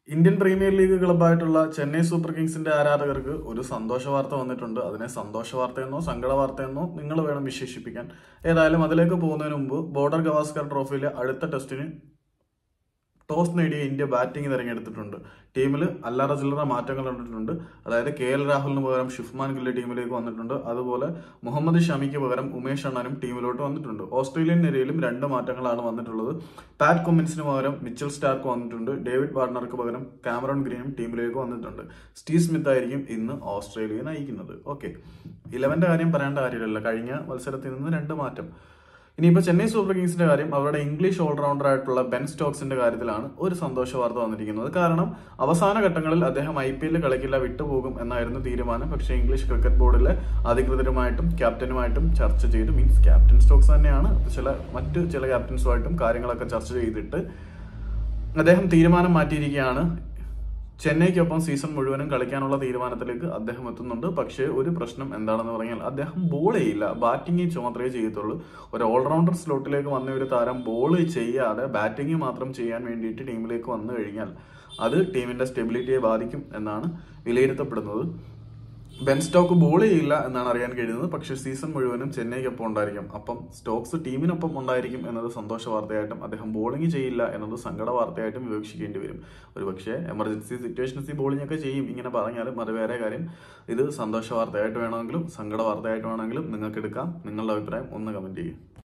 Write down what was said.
Indian premier league ക്ലബ്ബായിട്ടുള്ള Chennai super കിങ്സിന്റെ ആരാധകർക്ക് ഒരു സന്തോഷ വാർത്ത വന്നിട്ടുണ്ട് അതിനെ സന്തോഷ വാർത്തയെന്നോ സങ്കട വാർത്തയെന്നോ നിങ്ങൾ വേണം വിശേഷിപ്പിക്കാൻ ഏതായാലും അതിലേക്ക് പോകുന്നതിന് മുമ്പ് ബോർഡർ ഗവാസ്കർ ട്രോഫിയിലെ അടുത്ത ടെസ്റ്റിന് ടോസ് നേടിയ ഇന്ത്യ ബാറ്റിംഗ് തിരഞ്ഞെടുത്തിട്ടുണ്ട് ടീമിൽ അല്ലറ ചില്ലറ മാറ്റങ്ങൾ കണ്ടിട്ടുണ്ട് അതായത് കെ എൽ രാഹുലിന് പകരം ഷിഫ്മാൻ ഗില്ല് ടീമിലേക്ക് വന്നിട്ടുണ്ട് അതുപോലെ മുഹമ്മദ് ഷമിക്ക് പകരം ഉമേഷ് അണ്ണനും ടീമിലോട്ട് വന്നിട്ടുണ്ട് ഓസ്ട്രേലിയൻ നിരയിലും രണ്ട് മാറ്റങ്ങളാണ് വന്നിട്ടുള്ളത് പാറ്റ് കൊമ്മിൻസിന് പകരം മിച്ചൽ സ്റ്റാർക്ക് വന്നിട്ടുണ്ട് ഡേവിഡ് വാർണർക്ക് പകരം കാമറോൺ ഗ്രീനും ടീമിലേക്ക് വന്നിട്ടുണ്ട് സ്റ്റീവ് സ്മിത്ത് ആയിരിക്കും ഇന്ന് ഓസ്ട്രേലിയയെ നയിക്കുന്നത് ഓക്കെ ഇലവന്റെ കാര്യം പറയേണ്ട കാര്യമില്ല കഴിഞ്ഞ മത്സരത്തിൽ നിന്ന് രണ്ട് മാറ്റം ഇനിയിപ്പോൾ ചെന്നൈ സൂപ്പർ കിങ്സിന്റെ കാര്യം അവരുടെ ഇംഗ്ലീഷ് ഓൾറൗണ്ടർ ആയിട്ടുള്ള ബെൻ സ്റ്റോക്സിന്റെ കാര്യത്തിലാണ് ഒരു സന്തോഷ വാർത്ത വന്നിരിക്കുന്നത് കാരണം അവസാന ഘട്ടങ്ങളിൽ അദ്ദേഹം ഐ പി എല്ലിൽ കളിക്കില്ല വിട്ടുപോകും എന്നായിരുന്നു തീരുമാനം പക്ഷേ ഇംഗ്ലീഷ് ക്രിക്കറ്റ് ബോർഡിലെ അധികൃതരുമായിട്ടും ക്യാപ്റ്റനുമായിട്ടും ചർച്ച ചെയ്തു മീൻസ് ക്യാപ്റ്റൻ സ്റ്റോക്സ് തന്നെയാണ് ചില മറ്റ് ചില ക്യാപ്റ്റൻസുമായിട്ടും കാര്യങ്ങളൊക്കെ ചർച്ച ചെയ്തിട്ട് അദ്ദേഹം തീരുമാനം മാറ്റിയിരിക്കുകയാണ് ചെന്നൈക്കൊപ്പം സീസൺ മുഴുവനും കളിക്കാനുള്ള തീരുമാനത്തിലേക്ക് അദ്ദേഹം എത്തുന്നുണ്ട് പക്ഷേ ഒരു പ്രശ്നം എന്താണെന്ന് പറഞ്ഞാൽ അദ്ദേഹം ബോൾ ചെയ്യില്ല ബാറ്റിംഗ് ചുമത്രേ ചെയ്യത്തുള്ളൂ ഒരു ഓൾറൗണ്ടർ സ്ലോട്ടിലേക്ക് വന്ന ഒരു താരം ബോൾ ചെയ്യാതെ ബാറ്റിംഗ് മാത്രം ചെയ്യാൻ വേണ്ടിയിട്ട് ടീമിലേക്ക് വന്നു കഴിഞ്ഞാൽ അത് ടീമിന്റെ സ്റ്റെബിലിറ്റിയെ ബാധിക്കും എന്നാണ് വിലയിരുത്തപ്പെടുന്നത് ബെൻ സ്റ്റോക്ക് ബോൾ ചെയ്യില്ല എന്നാണ് അറിയാൻ കഴിയുന്നത് പക്ഷേ സീസൺ മുഴുവനും ചെന്നൈക്കൊപ്പം ഉണ്ടായിരിക്കും അപ്പം സ്റ്റോക്സ് ടീമിനൊപ്പം ഉണ്ടായിരിക്കും എന്നത് സന്തോഷ വാർത്തയായിട്ടും അദ്ദേഹം ബോളിംഗ് ചെയ്യില്ല എന്നത് സങ്കട വാർത്തയായിട്ടും വിവക്ഷിക്കേണ്ടി വരും ഒരു പക്ഷേ എമർജൻസി സിറ്റുവേഷൻസി ബോളിംഗ് ഒക്കെ ചെയ്യും ഇങ്ങനെ പറഞ്ഞാലും അത് വേറെ കാര്യം ഇത് സന്തോഷ വാർത്തയായിട്ട് വേണമെങ്കിലും സങ്കട വാർത്തയായിട്ട് വേണമെങ്കിലും നിങ്ങൾക്ക് എടുക്കാം നിങ്ങളുടെ അഭിപ്രായം ഒന്ന് കമന്റ് ചെയ്യും